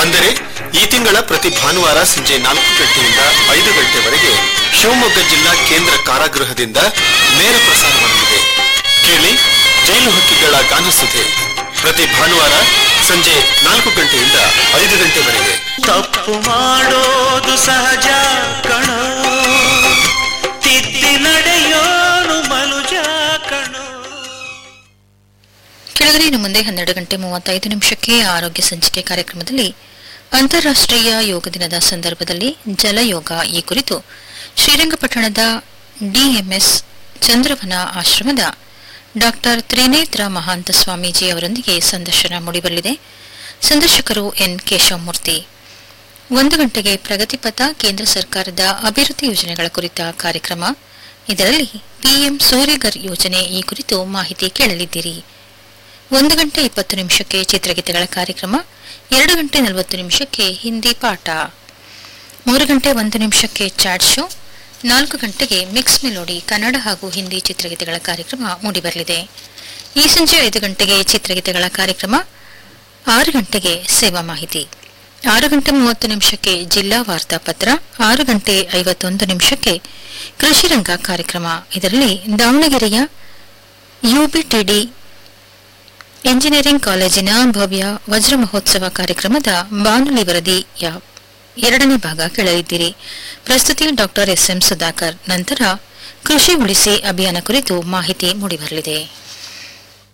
ಅಂದರೆ ಈ ತಿಂಗಳ ಪ್ರತಿ ಭಾನುವಾರ ಸಂಜೆ ನಾಲ್ಕು ಗಂಟೆಯಿಂದ ಐದು ಗಂಟೆವರೆಗೆ ಶಿವಮೊಗ್ಗ ಜಿಲ್ಲಾ ಕೇಂದ್ರ ಕಾರಾಗೃಹದಿಂದ ನೇರ ಪ್ರಸಾರವಾಗಲಿದೆ ಕೇಳಿ ಜೈಲು ಹಕ್ಕಿಗಳ ಗಾನಸುಧೆ ಪ್ರತಿ ಭಾನುವಾರ ಸಂಜೆ ನಾಲ್ಕು ಗಂಟೆಯಿಂದ ಐದು ಗಂಟೆವರೆಗೆ ತಪ್ಪು ಮಾಡೋದು ಸಹಜ ಕಣೋ ತಿದ್ದಿ ನಡೆಯೋನು ಮನುಜ ಕಣೋ ಕೆಳಗಡೆ ಇನ್ನು ಮುಂದೆ ಹನ್ನೆರಡು ಗಂಟೆ ಮೂವತ್ತೈದು ನಿಮಿಷಕ್ಕೆ ಆರೋಗ್ಯ ಸಂಚಿಕೆ ಕಾರ್ಯಕ್ರಮದಲ್ಲಿ ಅಂತಾರಾಷ್ಟ್ರೀಯ ಯೋಗ ದಿನದ ಸಂದರ್ಭದಲ್ಲಿ ಜಲಯೋಗ ಈ ಕುರಿತು ಶ್ರೀರಂಗಪಟ್ಟಣದ ಡಿಎಂಎಸ್ ಚಂದ್ರವನ ಆಶ್ರಮದ ಡಾಕ್ಟರ್ ತ್ರಿನೇತ್ರ ಮಹಾಂತ ಸ್ವಾಮೀಜಿ ಅವರೊಂದಿಗೆ ಸಂದರ್ಶನ ಮೂಡಿಬರಲಿದೆ ಸಂದರ್ಶಕರು ಎನ್ ಕೇಶವಮೂರ್ತಿ ಒಂದು ಗಂಟೆಗೆ ಪ್ರಗತಿಪಥ ಕೇಂದ್ರ ಸರ್ಕಾರದ ಅಭಿವೃದ್ಧಿ ಯೋಜನೆಗಳ ಕುರಿತ ಕಾರ್ಯಕ್ರಮ ಇದರಲ್ಲಿ ಪಿಎಂ ಸೂರ್ಯಗರ್ ಯೋಜನೆ ಈ ಕುರಿತು ಮಾಹಿತಿ ಕೇಳಲಿದ್ದೀರಿ ಒಂದು ಗಂಟೆ ಇಪ್ಪತ್ತು ನಿಮಿಷಕ್ಕೆ ಚಿತ್ರಗೀತೆಗಳ ಕಾರ್ಯಕ್ರಮ ಎರಡು ಗಂಟೆ ನಲವತ್ತು ನಿಮಿಷಕ್ಕೆ ಹಿಂದಿ ಪಾಠ ಮೂರು ಗಂಟೆ ಒಂದು ನಿಮಿಷಕ್ಕೆ ಚಾಟ್ ಶೋ ನಾಲ್ಕು ಗಂಟೆಗೆ ಮಿಕ್ಸ್ ಮೆಲೋಡಿ ಕನ್ನಡ ಹಾಗೂ ಹಿಂದಿ ಚಿತ್ರಗೀತೆಗಳ ಕಾರ್ಯಕ್ರಮ ಮೂಡಿಬರಲಿದೆ ಈ ಸಂಜೆ ಐದು ಗಂಟೆಗೆ ಚಿತ್ರಗೀತೆಗಳ ಕಾರ್ಯಕ್ರಮ ಆರು ಗಂಟೆಗೆ ಸೇವಾ ಮಾಹಿತಿ ಆರು ಗಂಟೆ ಮೂವತ್ತು ನಿಮಿಷಕ್ಕೆ ಜಿಲ್ಲಾ ವಾರ್ತಾ ಪತ್ರ ಆರು ಗಂಟೆ ಐವತ್ತೊಂದು ನಿಮಿಷಕ್ಕೆ ಕೃಷಿ ರಂಗ ಕಾರ್ಯಕ್ರಮ ಇದರಲ್ಲಿ ದಾವಣಗೆರೆಯ ಯುಬಿಟಿಡಿ ಎಂಜಿನಿಯರಿಂಗ್ ಕಾಲೇಜಿನ ಭವ್ಯ ವಜ್ರ ಮಹೋತ್ಸವ ಕಾರ್ಯಕ್ರಮದ ಬಾನುಲಿ ವರದಿಯ ಎರಡನೇ ಭಾಗ ಕೇಳಲಿದ್ದೀರಿ ಪ್ರಸ್ತುತಿ ಡಾಕ್ಟರ್ ಎಸ್ಎಂ ಸುಧಾಕರ್ ನಂತರ ಕೃಷಿ ಉಳಿಸಿ ಅಭಿಯಾನ ಕುರಿತು ಮಾಹಿತಿ ಮೂಡಿಬರಲಿದೆ